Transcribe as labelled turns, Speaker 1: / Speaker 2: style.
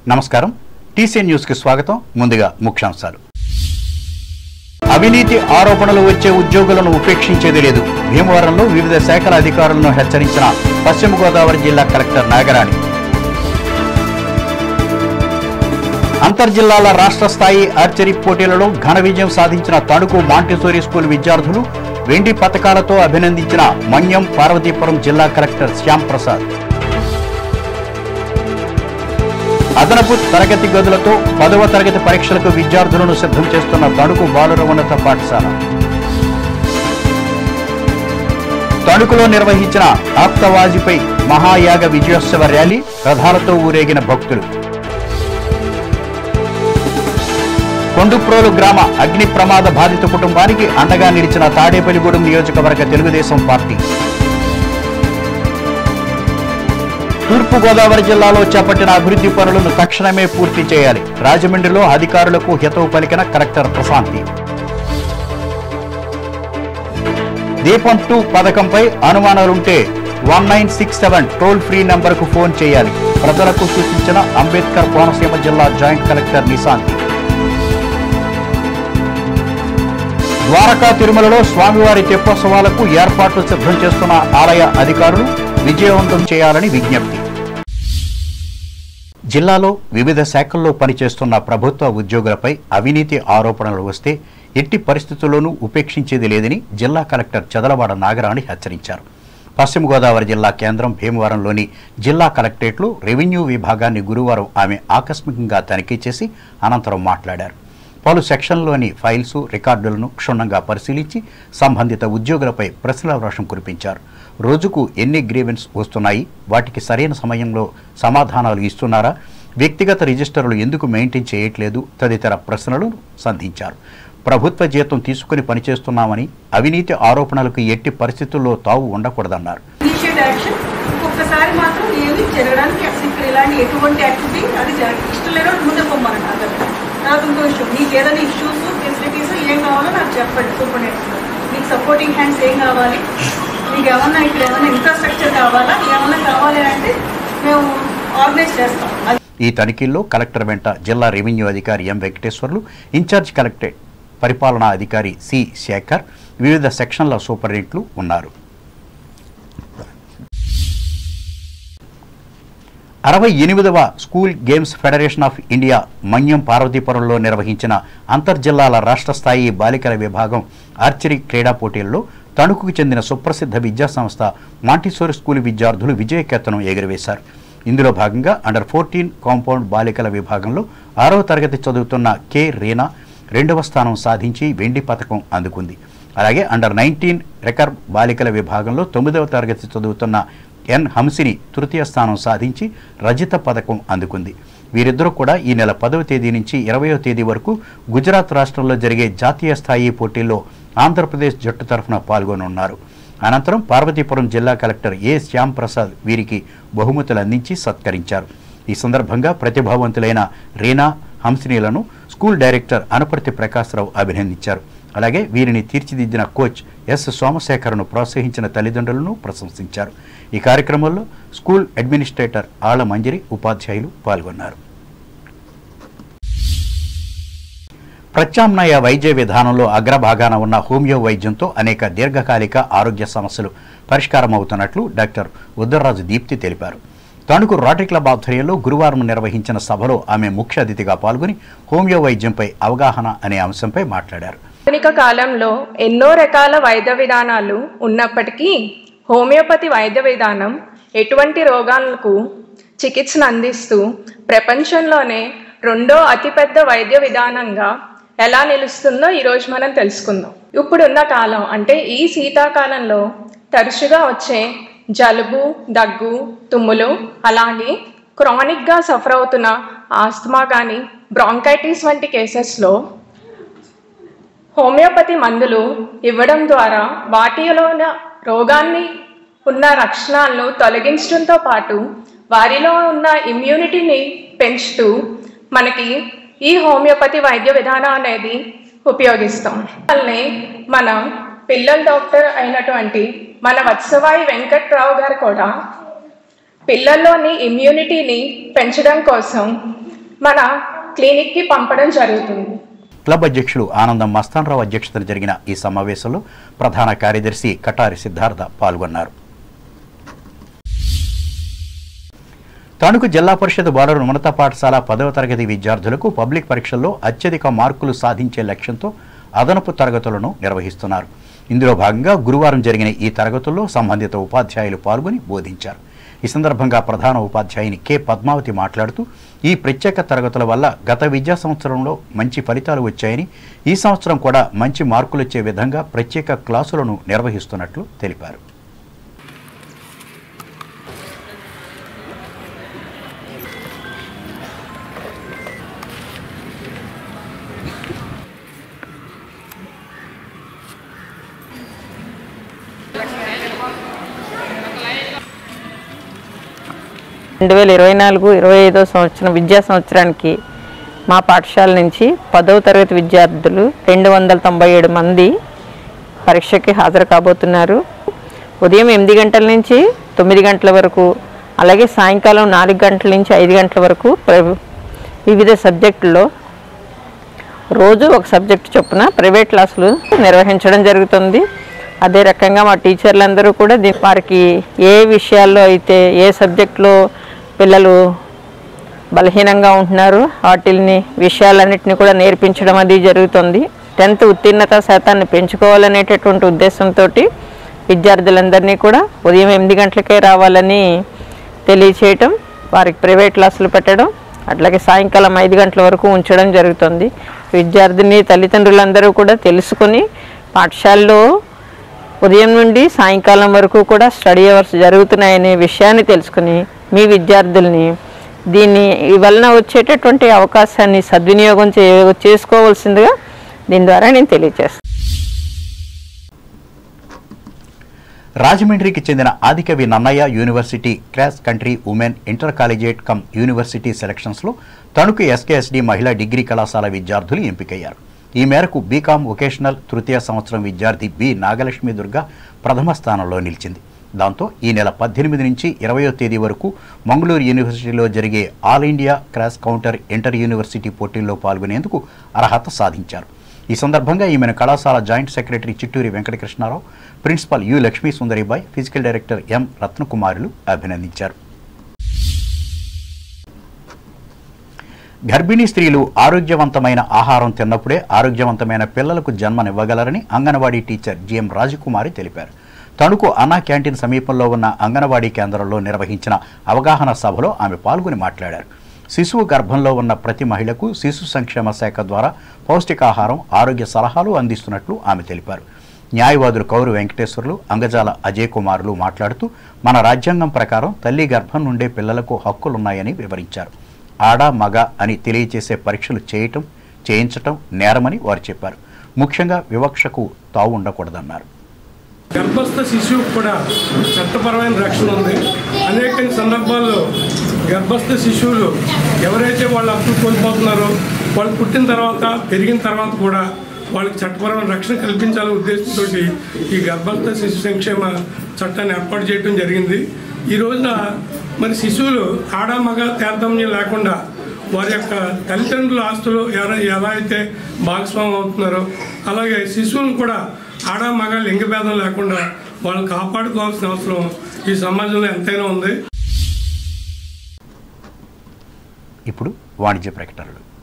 Speaker 1: నమస్కారం TCN news కి స్వాగతం ముందుగా ముఖ్యాంశాలు అవినీతి ఆరోపణలు వచ్చే ఉద్యోగులను ఉపేక్షించేది లేదు భీమవరంలో వివిధ శాఖల అధికారులను హెచ్చరించిన పశ్చిమ గోదావరి జిల్లా కలెక్టర్ నాగరాణి అంతర్జిల్లాల రాష్ట్ర స్థాయి ఆర్చరీ పోటీలలో ఘన విజయం సాధించిన తణుకు మాంటిసోరీ స్కూల్ విద్యార్థులు వెండి పథకాలతో అభినందించిన మన్యం పార్వతీపురం జిల్లా కలెక్టర్ శ్యామ్ ప్రసాద్ అదనపు తరగతి గదులతో పదవ తరగతి పరీక్షలకు విద్యార్థులను సిద్ధం చేస్తున్న తణుకు బాలుర ఉన్నత పాఠశాల తణుకులో నిర్వహించిన ఆప్తవాజిపై మహాయాగ విజయోత్సవ ర్యాలీ రథాలతో ఊరేగిన భక్తులు కొండుప్రోలు గ్రామ అగ్ని ప్రమాద బాధిత కుటుంబానికి అండగా నిలిచిన తాడేపల్లిగూడెం నియోజకవర్గ తెలుగుదేశం పార్టీ తూర్పు గోదావరి జిల్లాలో చేపట్టిన అభివృద్ధి పనులను తక్షణమే పూర్తి చేయాలి రాజమండ్రిలో అధికారులకు హితవు పలికిన కలెక్టర్ ప్రశాంతి దీపం టూ పథకంపై అనుమానాలుంటే one nine six seven toll free నంబర్కు ఫోన్ చేయాలి ప్రజలకు సూచించిన అంబేద్కర్ కోనసీమ జిల్లా జాయింట్ కలెక్టర్ నిశాంతి ద్వారకా తిరుమలలో స్వామివారి తెప్పోత్సవాలకు ఏర్పాట్లు సిద్ధం చేస్తున్న ఆలయ అధికారులు విజయవంతం చేయాలని విజ్ఞప్తి జిల్లాలో వివిధ శాఖల్లో పనిచేస్తున్న ప్రభుత్వ ఉద్యోగులపై అవినీతి ఆరోపణలు వస్తే ఎట్టి పరిస్థితుల్లోనూ ఉపేక్షించేది లేదని జిల్లా కలెక్టర్ చదలవాడ నాగరాణి హెచ్చరించారు పశ్చిమ గోదావరి జిల్లా కేంద్రం భీమవరంలోని జిల్లా కలెక్టరేట్లో రెవెన్యూ విభాగాన్ని గురువారం ఆమె ఆకస్మికంగా తనిఖీ చేసి అనంతరం మాట్లాడారు పలు సెక్షన్లోని ఫైల్స్ రికార్డులను క్షుణ్ణంగా పరిశీలించి సంబంధిత ఉద్యోగులపై ప్రశ్నల వర్షం కురిపించారు రోజుకు ఎన్ని గ్రీవెన్స్ వస్తున్నాయి వాటికి సరైన సమయంలో సమాధానాలు ఇస్తున్నారా వ్యక్తిగత రిజిస్టర్లు ఎందుకు మెయింటైన్ చేయట్లేదు తదితర ప్రశ్నలు సంధించారు ప్రభుత్వ జీతం తీసుకుని పనిచేస్తున్నామని అవినీతి ఆరోపణలకు ఎట్టి పరిస్థితుల్లో తావు ఉండకూడదన్నారు
Speaker 2: ఇనిషియేట్ యాక్షన్ ఒక్కసారి మాత్రం ఏమి జరగడానికి అసలు ఇక్కడ ఇలాంటి ఎటువంటి యాక్టివిటీ అది జరగ ఇష్టం లేదో ముందే పొమ్మనండి అందరూ తర్వాత ఇంకో విషయం మీకు ఏదైనా ఇష్యూస్ ఫెసిలిటీస్ ఏం కావాలో నాకు చెప్పండి సూపరింటెండెంట్ మీకు సపోర్టింగ్ హ్యాండ్స్ ఏం కావాలి మీకు ఏమన్నా ఇక్కడ ఏమైనా ఇన్ఫ్రాస్ట్రక్చర్ కావాలా ఏమన్నా కావాలి అంటే మేము ఆర్గనైజ్ చేస్తాం అది
Speaker 1: ఈ తనిఖీల్లో కలెక్టర్ వెంట జిల్లా రెవెన్యూ అధికారి ఎం వెంకటేశ్వర్లు ఇన్ఛార్జ్ కలెక్టరేట్ పరిపాలనా అధికారి సి శేఖర్ వివిధ సెక్షన్ల సూపరింటెంట్లు ఉన్నారు అరవై ఎనిమిదవ school games federation of India Manyam పార్వతీపురంలో నిర్వహించిన అంతర్జిల్లాల రాష్ట్ర స్థాయి బాలికల విభాగం ఆర్చరీ క్రీడా పోటీల్లో తణుకుకు చెందిన సుప్రసిద్ధ విద్యా సంస్థ మాంటిసోరి స్కూల్ విద్యార్థులు విజయకేతనం ఎగురవేశారు ఇందులో భాగంగా అండర్ ఫోర్టీన్ కాంపౌండ్ బాలికల విభాగంలో ఆరవ తరగతి చదువుతున్న కె రీనా రెండవ స్థానం సాధించి వెండి పథకం అందుకుంది అలాగే అండర్ నైన్టీన్ రికర్వ్ బాలికల విభాగంలో తొమ్మిదవ తరగతి చదువుతున్న ఎన్ హంసిని తృతీయ స్థానం సాధించి రజిత పథకం అందుకుంది వీరిద్దరూ కూడా ఈ నెల పదవ తేదీ నుంచి ఇరవయో తేదీ వరకు గుజరాత్ రాష్ట్రంలో జరిగే జాతీయ స్థాయి పోటీల్లో ఆంధ్రప్రదేశ్ జట్టు తరఫున పాల్గొనున్నారు అనంతరం పార్వతీపురం జిల్లా కలెక్టర్ ఏ శ్యామ్ ప్రసాద్ వీరికి బహుమతులు అందించి సత్కరించారు ఈ సందర్భంగా ప్రతిభావంతులైన రీనా హంసినీలను స్కూల్ డైరెక్టర్ అనపర్తి ప్రకాశ్రావు అభినందించారు అలాగే వీరిని తీర్చిదిద్దిన కోచ్ ఎస్ సోమశేఖర్ను ప్రోత్సహించిన తల్లిదండ్రులను ప్రశంసించారు ఈ కార్యక్రమంలో స్కూల్ అడ్మినిస్ట్రేటర్ ఆళ్ల మంజరి ఉపాధ్యాయులు పాల్గొన్నారు ప్రత్యామ్నాయ వైద్య విధానంలో అగ్రభాగాన ఉన్న హోమియో వైద్యంతో అనేక దీర్ఘకాలిక ఆరోగ్య సమస్యలు పరిష్కారమవుతున్నట్లు డాక్టర్ ఉద్దర్రాజు దీప్తి తెలిపారు తణుకు రోటరీ క్లబ్ ఆధ్వర్యంలో గురువారం నిర్వహించిన సభలో ఆమె ముఖ్య అతిథిగా పాల్గొని హోమియో వైద్యంపై అవగాహన అనే అంశంపై మాట్లాడారు
Speaker 3: ఆధునిక కాలంలో ఎన్నో రకాల వైద్య విధానాలు ఉన్నప్పటికీ హోమియోపతి వైద్య విధానం ఎటువంటి రోగాలకు చికిత్సను అందిస్తూ ప్రపంచంలోనే రెండో అతిపెద్ద వైద్య విధానంగా ఎలా నిలుస్తుందో ఈరోజు మనం తెలుసుకుందాం ఇప్పుడున్న కాలం అంటే ఈ శీతాకాలంలో తరచుగా వచ్చే జలుబు దగ్గు తుమ్ములు అలాగే క్రానిక్గా సఫర్ అవుతున్న ఆస్తమా కానీ బ్రాంకైటిస్ వంటి కేసెస్లో హోమియోపతి మందులు ఇవ్వడం ద్వారా వాటిలో ఉన్న రోగాన్ని ఉన్న లక్షణాలను తొలగించడంతో పాటు వారిలో ఉన్న ఇమ్యూనిటీని పెంచుతూ మనకి ఈ హోమియోపతి వైద్య విధానం అనేది ఉపయోగిస్తాం వాళ్ళని మన పిల్లల డాక్టర్ అయినటువంటి మన వత్సవాయి వెంకట్రావు గారు కూడా పిల్లల్లోని ఇమ్యూనిటీని పెంచడం కోసం మన క్లినిక్కి పంపడం జరుగుతుంది
Speaker 1: క్లబ్ అధ్యక్షుడు ఆనందం మస్తాన్రావు అధ్యక్షతన జరిగిన ఈ సమావేశంలో ప్రధాన కార్యదర్శి కటారి సిద్ధార్థ పాల్గొన్నారు తణుకు జిల్లా పరిషత్ బాలుర ఉన్నత పాఠశాల పదవ తరగతి విద్యార్థులకు పబ్లిక్ పరీక్షల్లో అత్యధిక మార్కులు సాధించే లక్ష్యంతో అదనపు తరగతులను నిర్వహిస్తున్నారు ఇందులో భాగంగా గురువారం జరిగిన ఈ తరగతుల్లో సంబంధిత ఉపాధ్యాయులు పాల్గొని బోధించారు ఈ సందర్భంగా ప్రధాన ఉపాధ్యాయుని కె పద్మావతి మాట్లాడుతూ ఈ ప్రత్యేక తరగతుల వల్ల గత విద్యా సంవత్సరంలో మంచి ఫలితాలు వచ్చాయని ఈ సంవత్సరం కూడా మంచి మార్కులు వచ్చే విధంగా ప్రత్యేక క్లాసులను నిర్వహిస్తున్నట్లు తెలిపారు
Speaker 4: రెండు వేల ఇరవై నాలుగు ఇరవై ఐదో సంవత్సరం విద్యా సంవత్సరానికి మా పాఠశాల నుంచి పదవ తరగతి విద్యార్థులు రెండు వందల తొంభై ఏడు మంది పరీక్షకి హాజరు కాబోతున్నారు ఉదయం ఎనిమిది గంటల నుంచి తొమ్మిది గంటల వరకు అలాగే సాయంకాలం నాలుగు గంటల నుంచి ఐదు గంటల వరకు ప్ర- వివిధ సబ్జెక్టుల్లో రోజు ఒక సబ్జెక్ట్ చొప్పున ప్రైవేట్ క్లాసులు నిర్వహించడం జరుగుతుంది అదే రకంగా మా టీచర్లందరూ కూడా దీ- వారికి ఏ విషయాల్లో అయితే ఏ సబ్జెక్టులో పిల్లలు బలహీనంగా ఉంటున్నారు వాటిని విషయాలన్నింటినీ కూడా నేర్పించడం అది జరుగుతుంది టెన్త్ ఉత్తీర్ణత శాతాన్ని పెంచుకోవాలనేటటువంటి ఉద్దేశంతో విద్యార్థులందరినీ కూడా ఉదయం ఎనిమిది గంటలకే రావాలని తెలియచేయటం వారికి ప్రైవేట్ క్లాసులు పెట్టడం అట్లాగే సాయంకాలం ఐదు గంటల వరకు ఉంచడం జరుగుతుంది విద్యార్థిని తల్లిదండ్రులందరూ కూడా తెలుసుకొని పాఠశాలలో ఉదయం నుండి సాయంకాలం వరకు కూడా స్టడీ అవర్స్ జరుగుతున్నాయనే విషయాన్ని తెలుసుకుని మీ విద్యార్థుల్ని దీన్ని ఈ వలన వచ్చేటటువంటి అవకాశాన్ని సద్వినియోగం చే చేసుకోవాల్సిందిగా దీని ద్వారా నేను తెలియజేస్తాను
Speaker 1: రాజమండ్రికి చెందిన Adikavi Nannaya university cross country women inter collegiate cum university సెలక్షన్స్లో తణుకు ఎస్కేఎస్డి మహిళా డిగ్రీ కళాశాల విద్యార్థులు ఎంపికయ్యారు ఈ మేరకు బీకాం వొకేషనల్ తృతీయ సంవత్సరం విద్యార్థి బి నాగలక్ష్మి దుర్గ ప్రథమ స్థానంలో నిలిచింది దాంతో ఈ నెల పద్దెనిమిది నుంచి ఇరవయో తేదీ వరకు మంగళూరు యూనివర్సిటీలో జరిగే all India cross country inter university పోటీల్లో పాల్గొనేందుకు అర్హత సాధించారు ఈ సందర్భంగా ఈమెను కళాశాల joint secretary Chitturi Venkatakrishnarao principal U Lakshmi Sundaribai physical director M రత్నకుమారులు అభినందించారు గర్భిణీ స్త్రీలు ఆరోగ్యవంతమైన ఆహారం తిన్నప్పుడే ఆరోగ్యవంతమైన పిల్లలకు జన్మనివ్వగలరని అంగన్వాడీ టీచర్ జిఎం రాజకుమారి తెలిపారు తణుకు అన్నా క్యాంటీన్ సమీపంలో ఉన్న అంగన్వాడీ కేంద్రంలో నిర్వహించిన అవగాహన సభలో ఆమె పాల్గొని మాట్లాడారు శిశువు గర్భంలో ఉన్న ప్రతి మహిళకు శిశు సంక్షేమ శాఖ ద్వారా పౌష్టికాహారం ఆరోగ్య సలహాలు అందిస్తున్నట్లు ఆమె తెలిపారు న్యాయవాదులు కౌరు వెంకటేశ్వర్లు అంగజాల అజయ్ కుమారులు మాట్లాడుతూ మన రాజ్యాంగం ప్రకారం తల్లి గర్భం నుండే పిల్లలకు హక్కులున్నాయని వివరించారు ఆడ మగ అని తెలియచేసే పరీక్షలు చేయటం చేయించటం నేరమని వారు చెప్పారు ముఖ్యంగా వివక్షకు తావు ఉండకూడదన్నారు
Speaker 5: గర్భస్థ శిశువుకు కూడా చట్టపరమైన రక్షణ ఉంది అనేక సందర్భాల్లో గర్భస్థ శిశువులు ఎవరైతే వాళ్ళ హక్కులు కోల్పోతున్నారో వాళ్ళు పుట్టిన తర్వాత పెరిగిన తర్వాత కూడా వాళ్ళకి చట్టపరమైన రక్షణ కల్పించాలనే ఉద్దేశంతో ఈ గర్భస్థ శిశు సంక్షేమ చట్టాన్ని ఏర్పాటు చేయడం జరిగింది ఈ రోజున మరి శిశువులు ఆడ మగ తారతమ్యం లేకుండా వారి యొక్క తల్లిదండ్రుల ఆస్తులు ఎలా ఎలా అయితే భాగస్వామ్యం అవుతున్నారో అలాగే శిశువులను కూడా ఆడ మగ లింగ భేదం లేకుండా వాళ్ళని కాపాడుకోవాల్సిన అవసరం ఈ సమాజంలో ఎంతైనా ఉంది
Speaker 1: ఇప్పుడు వాణిజ్య ప్రకటనలు